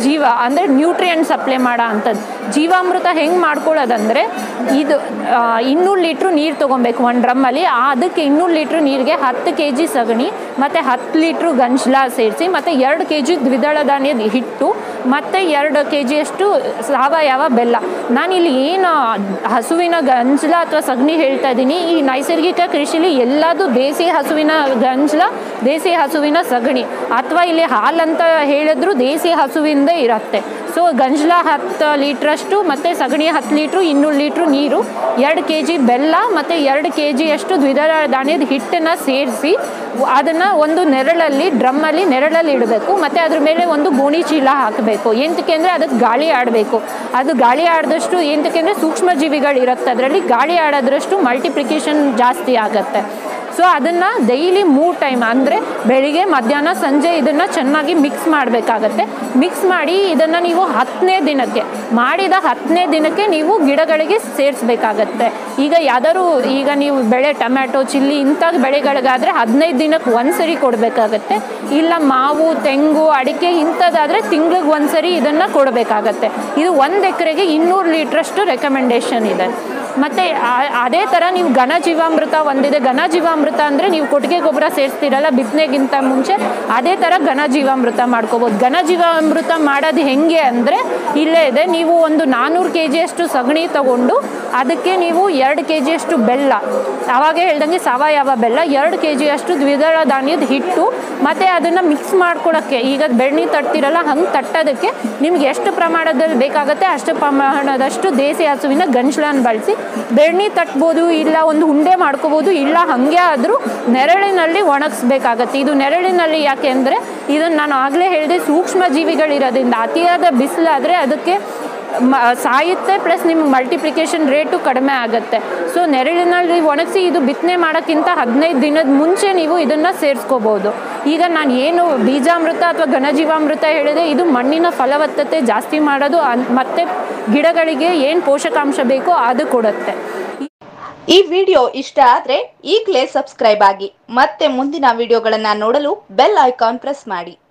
ಜೀವ ಅಂದರೆ nutrient supply ಮಾಡೋ ಅಂಥದ್ದು ಜೀವಾಮೃತ ಹೆಂಗೆ ಮಾಡ್ಕೊಳ್ಳೋದಂದರೆ ಇದು ಇನ್ನೂರು ಲೀಟ್ರ್ ನೀರು ತೊಗೊಬೇಕು ಒಂದು ಡ್ರಮ್ಮಲ್ಲಿ ಅದಕ್ಕೆ ಇನ್ನೂರು ಲೀಟ್ರ್ ನೀರಿಗೆ ಹತ್ತು ಕೆ ಜಿ ಸಗಣಿ ಮತ್ತು ಹತ್ತು ಲೀಟ್ರ್ ಗಂಜಲ ಸೇರಿಸಿ ಮತ್ತು ಎರಡು ಕೆ ಜಿ ದ್ವಿದಳ ಧಾನ್ಯದ ಹಿಟ್ಟು ಮತ್ತು ಎರಡು ಕೆ ಜಿಯಷ್ಟು ಸಾವಯವ ಬೆಲ್ಲ ನಾನಿಲ್ಲಿ ಏನು ಹಸುವಿನ ಗಂಜಲ ಅಥವಾ ಸಗಣಿ ಹೇಳ್ತಾ ಇದ್ದೀನಿ ಈ ನೈಸರ್ಗಿಕ ಕೃಷಿಲಿ ಎಲ್ಲದು ದೇಸಿ ಹಸುವಿನ ಗಂಜಲ ದೇಸಿ ಹಸುವಿನ ಸಗಣಿ ಅಥವಾ ಇಲ್ಲಿ ಹಾಲಂತ ಹೇಳಿದ್ರು ದೇಸಿ ಹಸುವಿಂದ ಇರುತ್ತೆ ಸೊ ಗಂಜಲ ಹತ್ತು ಲೀಟ್ರಷ್ಟು ಮತ್ತು ಸಗಣಿ ಹತ್ತು ಲೀಟ್ರು ಇನ್ನೂರು ಲೀಟ್ರು ನೀರು ಎರಡು ಕೆ ಜಿ ಬೆಲ್ಲ ಮತ್ತು ಎರಡು ಕೆ ಜಿಯಷ್ಟು ದ್ವಿದಳ ಧಾನ್ಯದ ಹಿಟ್ಟನ್ನು ಸೇರಿಸಿ ಅದನ್ನು ಒಂದು ನೆರಳಲ್ಲಿ ಡ್ರಮ್ಮಲ್ಲಿ ನೆರಳಲ್ಲಿ ಇಡಬೇಕು ಮತ್ತು ಅದ್ರ ಮೇಲೆ ಒಂದು ಗೋಣಿ ಚೀಲ ಹಾಕಬೇಕು ಎಂತಕ್ಕೆ ಅಂದರೆ ಅದಕ್ಕೆ ಗಾಳಿ ಆಡಬೇಕು ಅದು ಗಾಳಿ ಆಡಿದಷ್ಟು ಎಂತಕ್ಕೆ ಅಂದರೆ ಸೂಕ್ಷ್ಮ ಜೀವಿಗಳು ಇರುತ್ತೆ ಅದರಲ್ಲಿ ಗಾಳಿ ಆಡೋದ್ರಷ್ಟು ಮಲ್ಟಿಪ್ಲಿಕೇಶನ್ ಜಾಸ್ತಿ ಆಗುತ್ತೆ ಸೊ ಅದನ್ನು ಡೈಲಿ ಮೂರು ಟೈಮ್ ಅಂದರೆ ಬೆಳಿಗ್ಗೆ ಮಧ್ಯಾಹ್ನ ಸಂಜೆ ಇದನ್ನು ಚೆನ್ನಾಗಿ ಮಿಕ್ಸ್ ಮಾಡಬೇಕಾಗತ್ತೆ ಮಿಕ್ಸ್ ಮಾಡಿ ಇದನ್ನು ನೀವು ಹತ್ತನೇ ದಿನಕ್ಕೆ ಮಾಡಿದ ಹತ್ತನೇ ದಿನಕ್ಕೆ ನೀವು ಗಿಡಗಳಿಗೆ ಸೇರಿಸ್ಬೇಕಾಗತ್ತೆ ಈಗ ಯಾವ್ದಾದ್ರು ಈಗ ನೀವು ಬೆಳೆ ಟೊಮ್ಯಾಟೊ ಚಿಲ್ಲಿ ಇಂಥ ಬೆಳೆಗಳಿಗಾದರೆ ಹದಿನೈದು ದಿನಕ್ಕೆ ಒಂದ್ಸರಿ ಕೊಡಬೇಕಾಗತ್ತೆ ಇಲ್ಲ ಮಾವು ತೆಂಗು ಅಡಿಕೆ ಇಂಥದ್ದಾದರೆ ತಿಂಗ್ಳಿಗೆ ಒಂದ್ಸರಿ ಇದನ್ನು ಕೊಡಬೇಕಾಗತ್ತೆ ಇದು ಒಂದು ಎಕರೆಗೆ ಇನ್ನೂರು ಲೀಟ್ರಷ್ಟು ರೆಕಮೆಂಡೇಶನ್ ಇದೆ ಮತ್ತು ಅದೇ ಥರ ನೀವು ಘನ ಜೀವಾಮೃತ ಒಂದಿದೆ ಘನ ಜೀವಾಮೃತ ಅಂದರೆ ನೀವು ಕೊಟ್ಟಿಗೆ ಗೊಬ್ಬರ ಸೇರಿಸ್ತೀರಲ್ಲ ಬಿತ್ತನೆಗಿಂತ ಮುಂಚೆ ಅದೇ ಥರ ಘನ ಜೀವಾಮೃತ ಮಾಡ್ಕೋಬೋದು ಘನ ಜೀವಾಮೃತ ಮಾಡೋದು ಹೆಂಗೆ ಅಂದರೆ ಇಲ್ಲೇ ಇದೆ ನೀವು ಒಂದು ನಾನ್ನೂರು ಕೆ ಜಿಯಷ್ಟು ಸಗಣಿ ತಗೊಂಡು ಅದಕ್ಕೆ ನೀವು ಎರಡು ಕೆ ಜಿಯಷ್ಟು ಬೆಲ್ಲ ಆವಾಗ ಹೇಳ್ದಂಗೆ ಸಾವಯವ ಬೆಲ್ಲ ಎರಡು ಕೆ ಜಿಯಷ್ಟು ದ್ವಿದಳ ಧಾನ್ಯದ ಹಿಟ್ಟು ಮತ್ತು ಅದನ್ನು ಮಿಕ್ಸ್ ಮಾಡ್ಕೊಳಕ್ಕೆ ಈಗ ಬೆಣ್ಣೆ ತಟ್ತಿರಲ್ಲ ಹಂಗೆ ತಟ್ಟೋದಕ್ಕೆ ನಿಮ್ಗೆ ಎಷ್ಟು ಪ್ರಮಾಣದಲ್ಲಿ ಬೇಕಾಗುತ್ತೆ ಅಷ್ಟು ಪ್ರಮಾಣದಷ್ಟು ದೇಸಿ ಹಸುವಿನ ಗಂಜಲನ ಬಳಸಿ ಬೆಣ್ಣೆ ತಟ್ಬೋದು ಇಲ್ಲ ಒಂದು ಉಂಡೆ ಮಾಡ್ಕೋಬೋದು ಇಲ್ಲ ಹಾಗೆ ಆದರೂ ನೆರಳಿನಲ್ಲಿ ಒಣಗಿಸ್ಬೇಕಾಗತ್ತೆ ಇದು ನೆರಳಿನಲ್ಲಿ ಯಾಕೆ ಅಂದರೆ ಇದನ್ನು ನಾನು ಆಗಲೇ ಹೇಳಿದೆ ಸೂಕ್ಷ್ಮ ಜೀವಿಗಳಿರೋದ್ರಿಂದ ಅತಿಯಾದ ಬಿಸಿಲಾದರೆ ಅದಕ್ಕೆ ಮ ಸಾಯುತ್ತೆ ಪ್ಲಸ್ ನಿಮ್ಗೆ ಮಲ್ಟಿಪ್ಲಿಕೇಶನ್ ರೇಟು ಕಡಿಮೆ ಆಗುತ್ತೆ ಸೊ ನೆರಳಿನಲ್ಲಿ ಒಣಗಿಸಿ ಇದು ಬಿತ್ತನೆ ಮಾಡೋಕ್ಕಿಂತ ಹದಿನೈದು ದಿನದ ಮುಂಚೆ ನೀವು ಇದನ್ನು ಸೇರಿಸ್ಕೋಬೋದು ಈಗ ನಾನು ಏನು ಬೀಜಾಮೃತ ಅಥವಾ ಘನಜೀವಾಮೃತ ಹೇಳಿದೆ ಇದು ಮಣ್ಣಿನ ಫಲವತ್ತತೆ ಜಾಸ್ತಿ ಮಾಡೋದು ಅನ್- ಮತ್ತು ಗಿಡಗಳಿಗೆ ಏನು ಪೋಷಕಾಂಶ ಬೇಕೋ ಅದು ಕೊಡುತ್ತೆ ಈ ವಿಡಿಯೋ ಇಷ್ಟ ಆದ್ರೆ ಈಗಲೇ ಸಬ್ಸ್ಕ್ರೈಬ್ ಆಗಿ ಮತ್ತೆ ಮುಂದಿನ ವಿಡಿಯೋಗಳನ್ನ ನೋಡಲು ಬೆಲ್ ಐಕಾನ್ ಪ್ರೆಸ್ ಮಾಡಿ